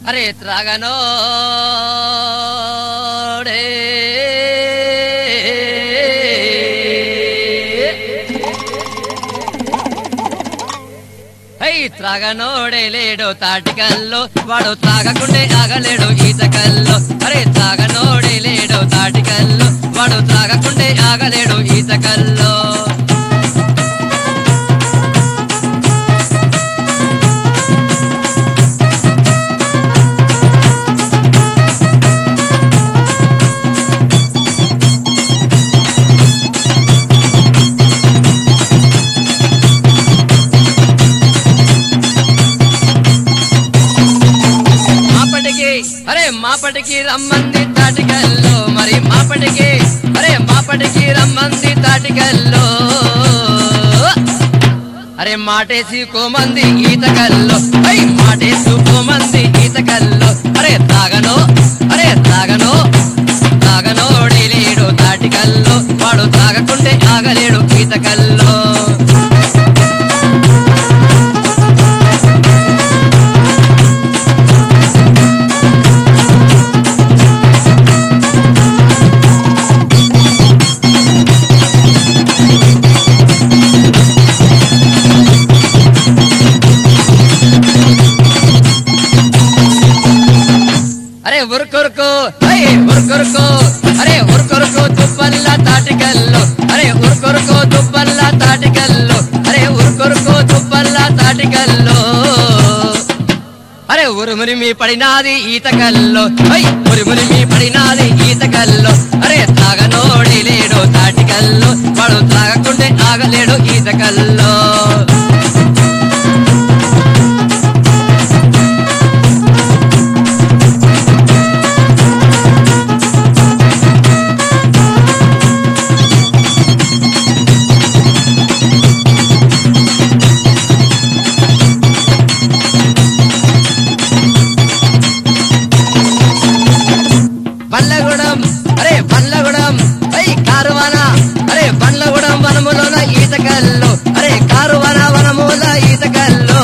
అరే త్రాగనో హై త్రాగనోడే లేడు తాటికల్లో వాడు త్రాగకుండే ఆగలేడు ఈతకల్లో అరే త్రాగనోడే లేడు తాటికల్లో వాడు త్రాగకుండే ఆగలేడు ఈతకల్లో మాపటికి అరే మాపటికి రమ్మంది తాటికల్లో మరి మాపటికి అరే మాపటికి రమ్మంది తాటికల్లో అరే మాటేసి కోమంది ఈతకల్లో ఐ మాటేసి కోమంది ఈతకల్లో అరే తాగనో అరే తాగనో తాగనోడి లేడు తాటికల్లో వాడు తాగకుంటే ఆగలేడు ఈతకల్లో అరే ఉరుకొరుకు అరే ఉరుకొరుకు అరే ఉరుకొరుకు దుబ్బల్ల తాటికల్లు అరే ఉరుకొరుకు దుబ్బల్ల తాటికల్లు అరే ఉరుకొరుకు దుబ్బల్ల తాటికల్లు అరే ఉరుమురి మీ పడినాది ఈతకల్లో ఐ ఉరుమురి మీ పడినాది ఈతకల్లో అరే తాగనోడి లేడు తాటికల్లు వాడు తాగకుంటే ఆగలేడు ఈతకల్లో బండ్లగూడెం అరే బండ్లగూడెం ఐ కారువాన అరే బండ్లగూడెం వనములోన ఈతకల్లు అరే కారువాన వనముల ఈతకల్లు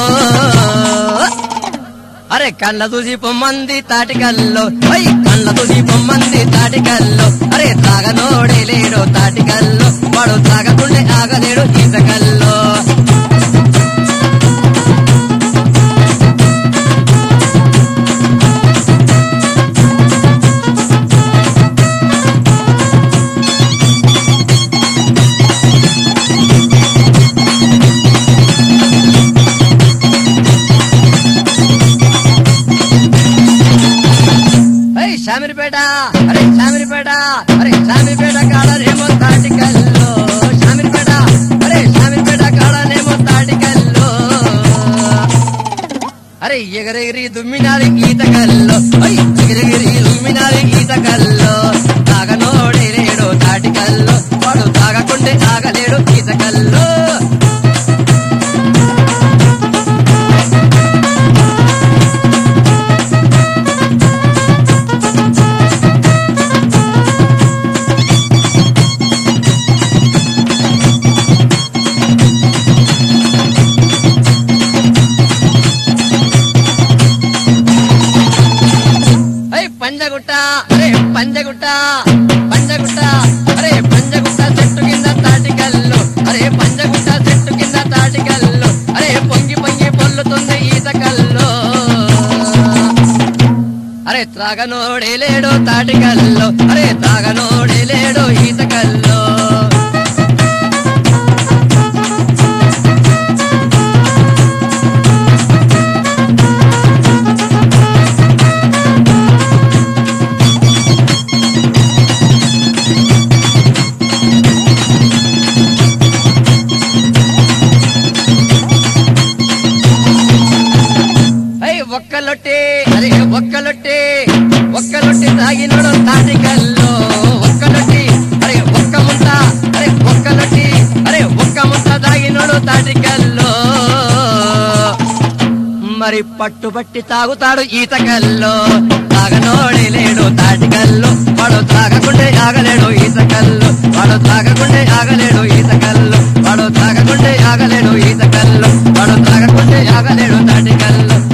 అరే కళ్ళ చూసి పొమ్మంది తాటికల్లు ఐ కళ్ళ చూసి పొమ్మంది తాటికల్లు అరే తాగనోడే లేడు తాటికల్లు వాడు తాగకుండే ఆగలేడు ఈతకల్లు అరే శామిరిపేట అరే శామిరిపేట అరే శామిరిపేట కాడనేమో తాటికల్లు శామిరిపేట అరే శామిరిపేట కాడనేమో తాటికల్లు అరే ఎగరెగిరి దుమ్మినాది ఈతకల్లు ఐ ఎగరెగిరి దుమ్మినాది ఈతకల్లు తాగనోడే లేడు తాటికల్లు వాడు తాగకుంటే తాగలేడు ఈతకల్లు ఐ పంజగుట్ట అరే పంజగుట్ట పంజగుట్ట అరే పంజగుట్ట చెట్టు కింద తాటికల్లు అరే పంజగుట్ట చెట్టు కింద తాటికల్లు అరే పొంగి పొంగి పొల్లుతుంది ఈతకల్లు అరే త్రాగనోడే లేడు తాటికల్లు అరే తాగనోడే లేడు ఈతకల్లు ఐ ఒక్కలొట్టి అరే ఒక్కలొట్టి ఒక్కలొట్టి తాగినోడు తాటికల్లో ఒక్కలొట్టి అరే ఒక్క ముంత అరే ఒక్కలొట్టి అరే ఒక్క ముంత తాగినోడు తాటికల్లో మరి పట్టుబట్టి తాగుతాడు ఈతకల్లో తాగనోడే లేడు తాటికల్లు వాడు తాగకుండే ఆగలేడు ఈతకల్లు వాడు తాగకుండే ఆగలేడు ఈతకల్లు వాడు తాగకుండే ఆగలేడు ఈతకల్లు వాడు తాగకుండే ఆగలేడు తాటికల్లు